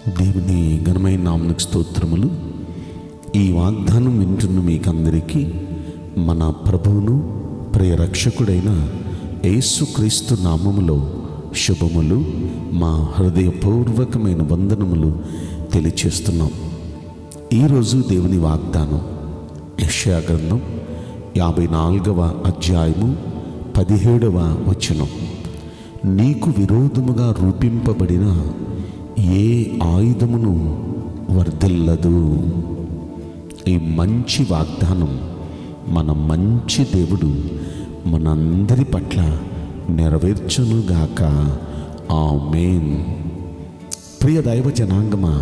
దేవుని ఘనమైన నామనికి స్తోత్రములు ఈ వాగ్దానం వింటున్న మీకందరికీ మన ప్రభువును ప్రియ రక్షకుడైన యేసుక్రీస్తు నామములో శుభములు మా హృదయపూర్వకమైన వందనములు తెలియచేస్తున్నాం ఈరోజు దేవుని వాగ్దానం యెషయా గ్రంథం యాభై నాలుగవ అధ్యాయము పదిహేడవ వచనం నీకు విరోధముగా రూపింపబడిన ఏ ఆయుధమును వర్ధిల్లదు ఈ మంచి వాగ్దానం మన మంచి దేవుడు మనందరి పట్ల నెరవేర్చునుగాక ఆమేన్ ప్రియ దైవ జనాంగమా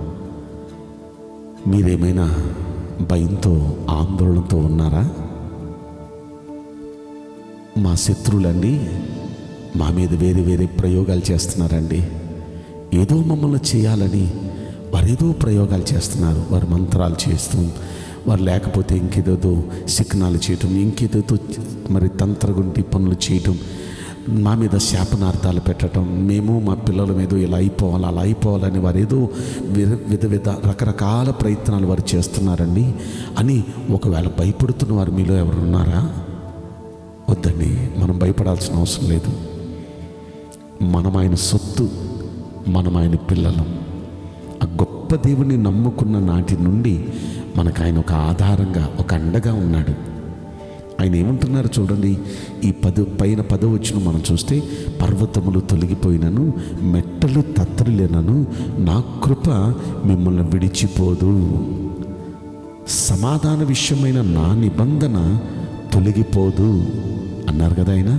మీరేమైనా భయంతో ఆందోళనతో ఉన్నారా మా శత్రువులండి మా మీద వేరే వేరే ప్రయోగాలు చేస్తున్నారండి ఏదో మమ్మల్ని చేయాలని వారు ఏదో ప్రయోగాలు చేస్తున్నారు వారు మంత్రాలు చేస్తూ వారు లేకపోతే ఇంకేదేదో శిఖనాలు చేయటం ఇంకేదేదో మరి తంత్రగుంటి పనులు చేయటం మా మీద శాపనార్థాలు పెట్టడం మేము మా పిల్లల మీద ఇలా అయిపోవాలి అలా అయిపోవాలని వారు ఏదో విధ విధ విధ రకరకాల ప్రయత్నాలు వారు చేస్తున్నారండి అని ఒకవేళ భయపడుతున్న వారు మీలో ఎవరు ఉన్నారా వద్దండి మనం భయపడాల్సిన అవసరం లేదు మనం ఆయన సొత్తు మనం ఆయన పిల్లలం ఆ గొప్ప దేవుని నమ్ముకున్న నాటి నుండి మనకు ఆయన ఒక ఆధారంగా ఒక అండగా ఉన్నాడు ఆయన ఏమంటున్నారు చూడండి ఈ పద పైన పదవచ్చును మనం చూస్తే పర్వతములు తొలగిపోయినను మెట్టలు తత్తరిలేనను నా కృప మిమ్మల్ని విడిచిపోదు సమాధాన విషయమైన నా నిబంధన తొలగిపోదు అన్నారు కదా ఆయన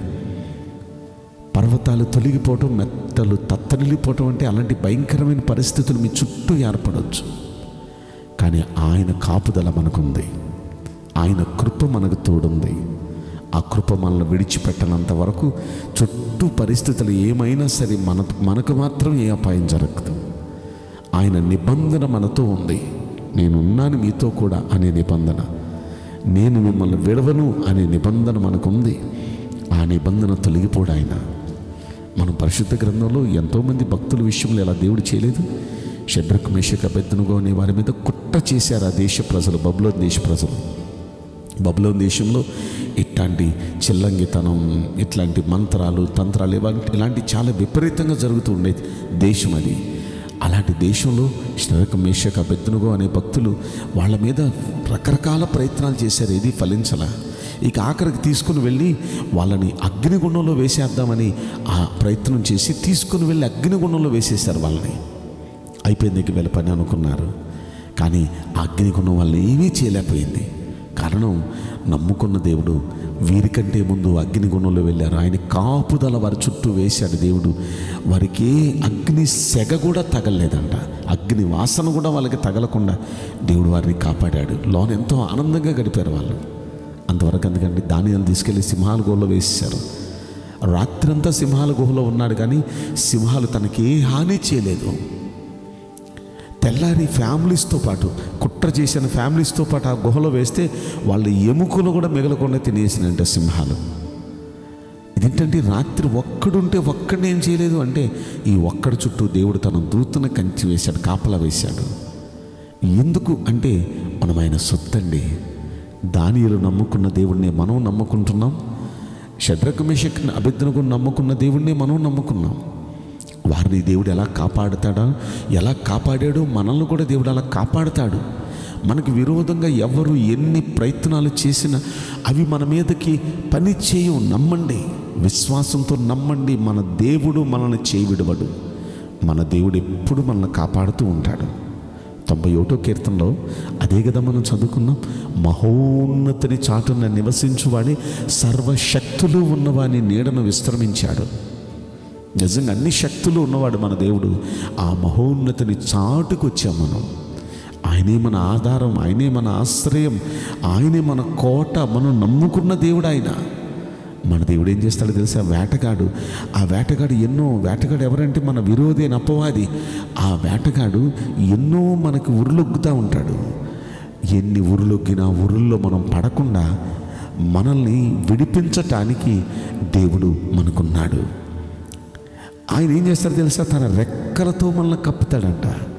పర్వతాలు తొలగిపోవటం మెత్తలు తత్తరిల్లిపోవటం అంటే అలాంటి భయంకరమైన పరిస్థితులు మీ చుట్టూ ఏర్పడవచ్చు కానీ ఆయన కాపుదల మనకుంది ఆయన కృప మనకు తోడుంది ఆ కృప మనల్ని విడిచిపెట్టనంత వరకు చుట్టూ పరిస్థితులు ఏమైనా సరే మన మనకు మాత్రం ఏ అపాయం జరగదు ఆయన నిబంధన మనతో ఉంది నేనున్నాను మీతో కూడా అనే నిబంధన నేను మిమ్మల్ని విడవను అనే నిబంధన మనకుంది ఆ నిబంధన తొలగిపోడు ఆయన మన పరిశుద్ధ గ్రంథంలో ఎంతోమంది భక్తుల విషయంలో ఎలా దేవుడు చేయలేదు షడ్రక్ మేషక అభ్యర్థనగా అనే వారి మీద కుట్ర చేశారు ఆ దేశ ప్రజలు బబులోన్ దేశ ప్రజలు బబులోన్ దేశంలో ఇట్లాంటి చిల్లంగితనం ఇట్లాంటి మంత్రాలు తంత్రాలు ఇలాంటి ఇలాంటి చాలా విపరీతంగా జరుగుతూ ఉండేది దేశం అది అలాంటి దేశంలో శరక మేషక బెత్తునుగో అనే భక్తులు వాళ్ళ మీద రకరకాల ప్రయత్నాలు చేశారు ఏది ఫలించలా ఇక ఆఖరికి తీసుకుని వెళ్ళి వాళ్ళని అగ్నిగుండంలో వేసేద్దామని ఆ ప్రయత్నం చేసి తీసుకుని వెళ్ళి అగ్నిగుండంలో వేసేశారు వాళ్ళని అయిపోయింది ఇక వీళ్ళ పని అనుకున్నారు కానీ ఆ అగ్నిగుండం వాళ్ళు ఏమీ చేయలేకపోయింది కారణం నమ్ముకున్న దేవుడు వీరికంటే ముందు అగ్నిగుణంలో వెళ్ళారు ఆయన కాపుదల వారి చుట్టూ వేశాడు దేవుడు వారికి ఏ అగ్ని సెగ కూడా తగలలేదంట అగ్ని వాసన కూడా వాళ్ళకి తగలకుండా దేవుడు వారిని కాపాడాడు లోన ఎంతో ఆనందంగా గడిపారు వాళ్ళు అంతవరకు ఎందుకంటే ధాన్యాలు తీసుకెళ్ళి సింహాల గుహలో వేసేశారు రాత్రంతా సింహాల గుహలో ఉన్నాడు కానీ సింహాలు తనకి ఏ హాని చేయలేదు తెల్లారి ఫ్యామిలీస్తో పాటు కుట్ర చేసిన ఫ్యామిలీస్తో పాటు ఆ గుహలో వేస్తే వాళ్ళ ఎముకలు కూడా మిగలకుండా తినేసినంట సింహాలు ఇదేంటంటే రాత్రి ఒక్కడుంటే ఒక్కడిని ఏం చేయలేదు అంటే ఈ ఒక్కడి చుట్టూ దేవుడు తన దూతను కంచి వేశాడు కాపలా వేశాడు ఎందుకు అంటే మనం ఆయన సొత్తండి దానియలు నమ్ముకున్న దేవుడిని మనం నమ్ముకుంటున్నాం షడ్రక మేషక్ అభిజ్ఞకు నమ్ముకున్న దేవుడిని మనం నమ్ముకున్నాం వారిని దేవుడు ఎలా కాపాడుతాడా ఎలా కాపాడాడో మనల్ని కూడా దేవుడు అలా కాపాడుతాడు మనకు విరోధంగా ఎవరు ఎన్ని ప్రయత్నాలు చేసినా అవి మన మీదకి పని చేయవు నమ్మండి విశ్వాసంతో నమ్మండి మన దేవుడు మనల్ని చేయవిడవడు మన దేవుడు ఎప్పుడు మనల్ని కాపాడుతూ ఉంటాడు తొంభై ఒకటో కీర్తనలో అదే కదా మనం చదువుకున్నాం మహోన్నతిని చాటున నివసించువాడి సర్వశక్తులు ఉన్నవాని నీడను విశ్రమించాడు నిజంగా అన్ని శక్తులు ఉన్నవాడు మన దేవుడు ఆ మహోన్నతిని చాటుకు వచ్చాం మనం ఆయనే మన ఆధారం ఆయనే మన ఆశ్రయం ఆయనే మన కోట మనం నమ్ముకున్న దేవుడు ఆయన మన దేవుడు ఏం చేస్తాడో తెలుసా వేటగాడు ఆ వేటగాడు ఎన్నో వేటగాడు ఎవరంటే మన విరోధి అయిన అపవాది ఆ వేటగాడు ఎన్నో మనకు ఉరులొగ్గుతూ ఉంటాడు ఎన్ని ఉరులొగ్గినా ఉరుల్లో మనం పడకుండా మనల్ని విడిపించటానికి దేవుడు మనకున్నాడు ఆయన ఏం చేస్తాడో తెలుసా తన రెక్కలతో మనల్ని కప్పుతాడంట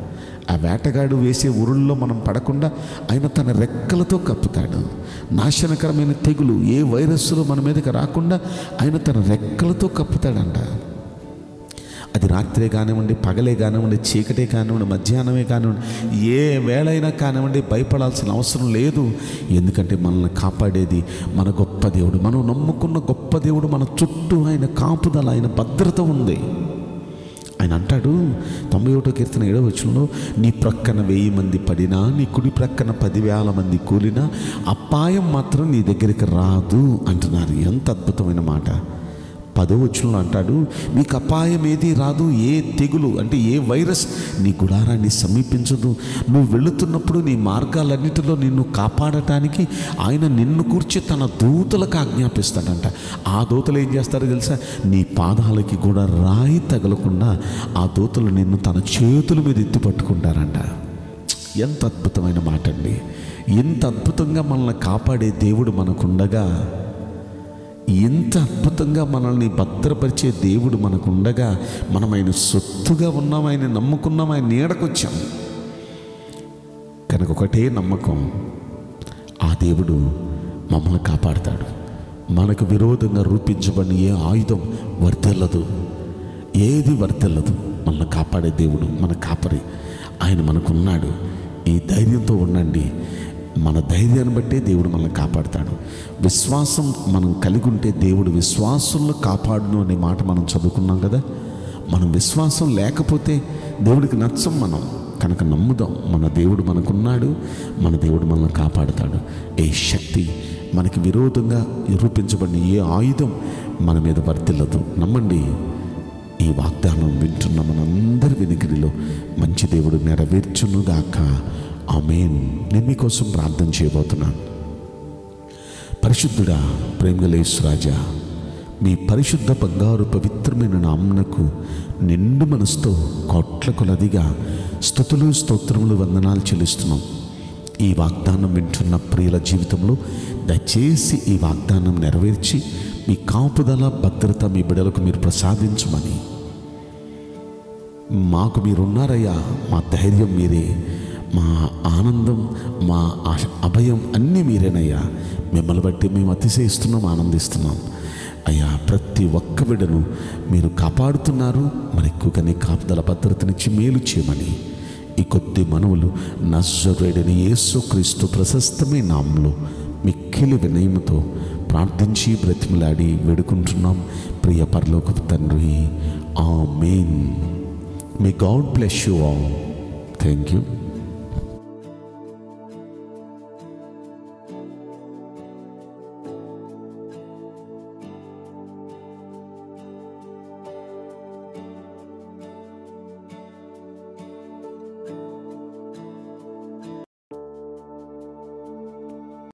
ఆ వేటగాడు వేసే ఉరుల్లో మనం పడకుండా ఆయన తన రెక్కలతో కప్పుతాడు నాశనకరమైన తెగులు ఏ వైరస్సులు మన మీదకి రాకుండా ఆయన తన రెక్కలతో కప్పుతాడంట అది రాత్రే కానివ్వండి పగలే కానివ్వండి చీకటే కానివ్వండి మధ్యాహ్నమే కానివ్వండి ఏ వేళైనా కానివ్వండి భయపడాల్సిన అవసరం లేదు ఎందుకంటే మనల్ని కాపాడేది మన గొప్ప దేవుడు మనం నమ్ముకున్న గొప్ప దేవుడు మన చుట్టూ ఆయన కాపుదల ఆయన భద్రత ఉంది ఆయన అంటాడు తొంభై ఒకటో కీర్తన ఏడవ వచనంలో నీ ప్రక్కన వెయ్యి మంది పడినా నీ కుడి ప్రక్కన పదివేల మంది కూలినా అపాయం మాత్రం నీ దగ్గరికి రాదు అంటున్నారు ఎంత అద్భుతమైన మాట పదో వచనంలో అంటాడు నీకు అపాయం ఏది రాదు ఏ తెగులు అంటే ఏ వైరస్ నీ గుడారాన్ని సమీపించదు నువ్వు వెళుతున్నప్పుడు నీ మార్గాలన్నిటిలో నిన్ను కాపాడటానికి ఆయన నిన్ను కూర్చి తన దూతలకు ఆజ్ఞాపిస్తాడంట ఆ దూతలు ఏం చేస్తారో తెలుసా నీ పాదాలకి కూడా రాయి తగలకుండా ఆ దూతలు నిన్ను తన చేతుల మీద ఎత్తి పట్టుకుంటారంట ఎంత అద్భుతమైన మాట అండి ఎంత అద్భుతంగా మనల్ని కాపాడే దేవుడు మనకుండగా ఎంత అద్భుతంగా మనల్ని భద్రపరిచే దేవుడు మనకుండగా మనం ఆయన సొత్తుగా ఉన్నాం ఆయన నమ్ముకున్నాం ఆయన నీడకొచ్చాం కనుక ఒకటే నమ్మకం ఆ దేవుడు మమ్మల్ని కాపాడుతాడు మనకు విరోధంగా రూపించబడిన ఏ ఆయుధం వర్తెల్లదు ఏది వర్తెల్లదు మనల్ని కాపాడే దేవుడు మన కాపరి ఆయన మనకున్నాడు ఈ ధైర్యంతో ఉండండి మన ధైర్యాన్ని బట్టే దేవుడు మనల్ని కాపాడుతాడు విశ్వాసం మనం కలిగి ఉంటే దేవుడు విశ్వాసంలో కాపాడును అనే మాట మనం చదువుకున్నాం కదా మనం విశ్వాసం లేకపోతే దేవుడికి నచ్చం మనం కనుక నమ్ముదాం మన దేవుడు మనకున్నాడు మన దేవుడు మనల్ని కాపాడుతాడు ఏ శక్తి మనకి విరోధంగా రూపించబడిన ఏ ఆయుధం మన మీద వర్తిల్లదు నమ్మండి ఈ వాగ్దానం వింటున్న మనందరి వినికిడిలో మంచి దేవుడు నెరవేర్చునుగాక ఆమెన్ నేను మీకోసం ప్రార్థన చేయబోతున్నాను పరిశుద్ధుడా ప్రేమగలేసు రాజా మీ పరిశుద్ధ బంగారు పవిత్రమైన నామ్నకు నిండు మనసుతో కోట్ల కొలదిగా స్థుతులు స్తోత్రములు వందనాలు చెల్లిస్తున్నాం ఈ వాగ్దానం వింటున్న ప్రియుల జీవితంలో దయచేసి ఈ వాగ్దానం నెరవేర్చి మీ కాపుదల భద్రత మీ బిడలకు మీరు ప్రసాదించమని మాకు మీరున్నారయ్యా మా ధైర్యం మీరే మా ఆనందం మా ఆశ- అభయం అన్నీ మీరేనయ్యా మిమ్మల్ని బట్టి మేము అతిశయిస్తున్నాం ఆనందిస్తున్నాం అయ్యా ప్రతి ఒక్క బిడ్డను మీరు కాపాడుతున్నారు మరి ఎక్కువగానే కాపుదల భద్రతనిచ్చి మేలు చేయమని ఈ కొద్ది మనవులు నజరుడని యేసుక్రీస్తు ప్రశస్తమైన నామంలో మిక్కిలి వినయముతో ప్రార్థించి బ్రతిమలాడి వేడుకుంటున్నాం ప్రియ పరలోకపు తండ్రి amen may God bless you all thank you